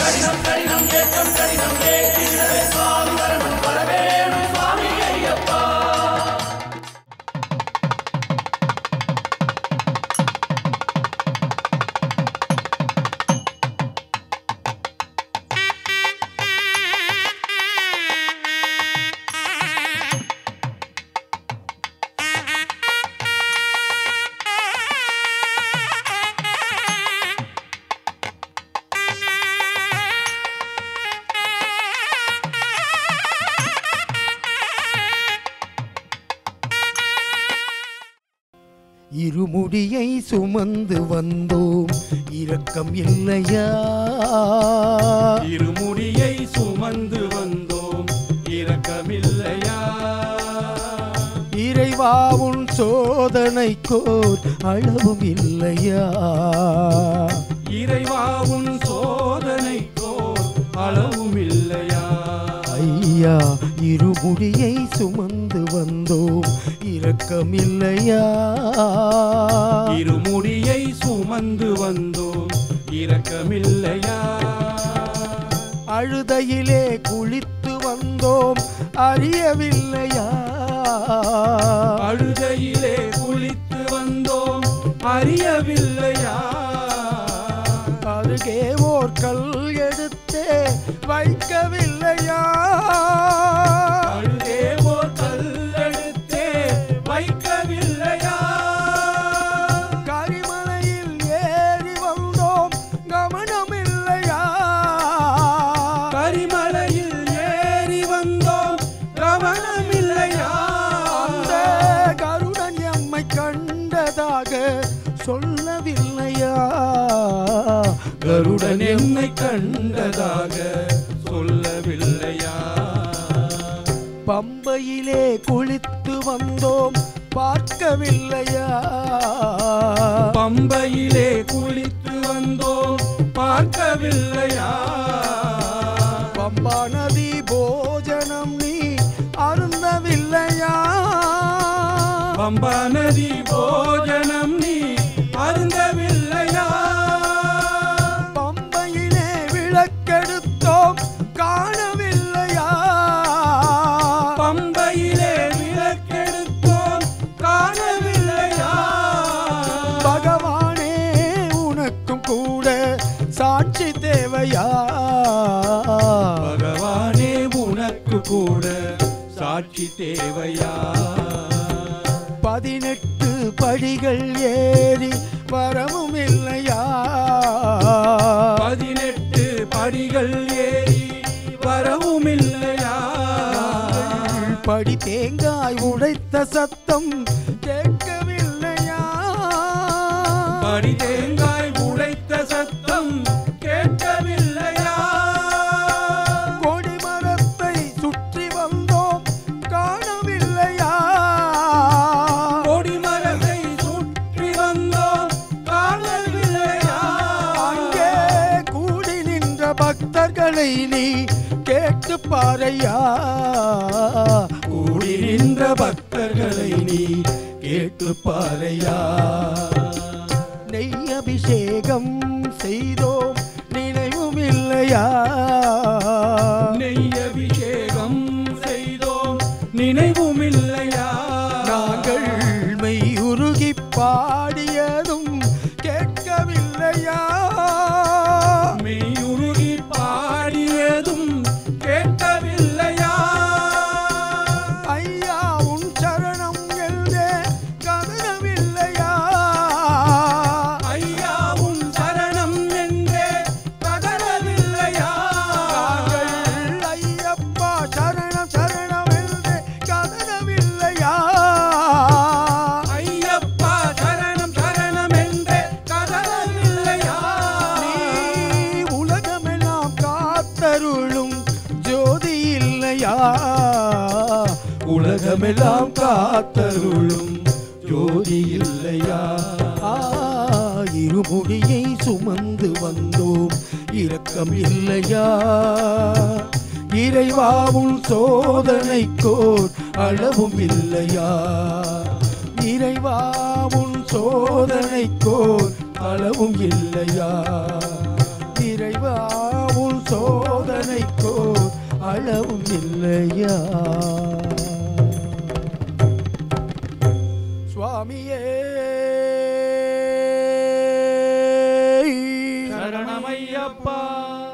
இருமுடியை சுமந்து வந்தோம் இரக்கம் இல்லையா இருமுடியை சுமந்து வந்தோம் இரக்கமில்லையா இறைவா உன் சோதனைக்கோர் அளவும் இல்லையா இறைவா உன் சோதனைக்கோ அளவும் இல்லையா ஐயா இருமுடியை சுமந்து வந்தோம் இரக்கம் இல்லையா இருமுடியை சுமந்து வந்தோம் இரக்கமில்லையா அழுதையிலே குளித்து வந்தோம் அறியவில்லையா அழுதையிலே குளித்து வந்தோம் அறியவில்லையா அருகே ஓர் கல் எடுத்தே வைக்கவில்லையா அழுதே ஓர் கல்லெடுத்தே வைக்கவில்லையா கரிமலையில் ஏறி வந்தோம் கவனமில்லையா கரிமலையில் ஏறி வந்தோம் கவனமில்லையா அந்த கருடன் எம்மை கண்டதாக சொல்லவில்லையா கருடன் என்னை கண்டதாக சொல்லவில்லையா பம்பையிலே குளித்து வந்தோம் பார்க்கவில்லையா பம்பையிலே குளித்து வந்தோம் பார்க்கவில்லையா பம்பா நதி போஜனம் நீ அருந்தவில்லையா பம்பா நதி போஜனம் நீ அருந்தவில்லையா பம்பையிலே விளக்கெடுத்தோம் காணவில்லையா பம்பையிலே விளக்கெடுத்தோம் காணவில்லையா பகவானே உனக்கும் கூட சாட்சி தேவையா பகவானே உனக்கு கூட சாட்சி தேவையா பதினெட்டு படிகள் ஏறி வரவும் இல்லையா பதினெட்டு படிகள் ஏறி வரவும் இல்லையா படி தேங்காய் உடைத்த சத்தம் கேட்கவில்லையா படி தேங்காய் உடைத்த சத்தம் கேட்கவில்லையா கொடி மரத்தை சுற்றி வந்தோம் காணவில்லையா கொடிமரத்தை சுற்றி வந்தோம் காணவில்லையா அங்கே கூடி நின்ற பக்தர்களை நீ கேட்டு பாரையா கூடி நின்ற பக்தர்களை நீ கேட்டு பாரையா நெய் அபிஷேகம் செய்தோம் நினைவும் இல்லையா நெய் அபிஷேகம் செய்தோம் நினைவும் இல்லையா நாங்கள் மெய்யுருகி பாடியதும் கேட்கவில்லையா மெய்யுருகி பாடியதும் கேட்கவில்லையா ஐயா உன் சரணம் என்றே கதறவில்லையா ஐயா உன் சரணம் என்றே கதறவில்லையா நாங்கள் ஐயப்பா சரணம் சரணம் என்றே கதறவில்லையா ஐயப்பா சரணம் சரணம் என்றே கதறவில்லையா நீ உலகமெல்லாம் காத்தருளும் ஜோதி இல்லையா உலகமெல்லாம் காத்தருளும் ஜோதி இல்லையா ஆ, இருமுடியை சுமந்து வந்தோம் இரக்கம் இல்லையா இறைவாவும் சோதனைக்கோர் அளவும் இல்லையா இறைவாவும் சோதனைக்கோர் அளவும் இல்லையா இறைவாவும் அளவும் இல்லையா சுவாமியே சரணமையப்பா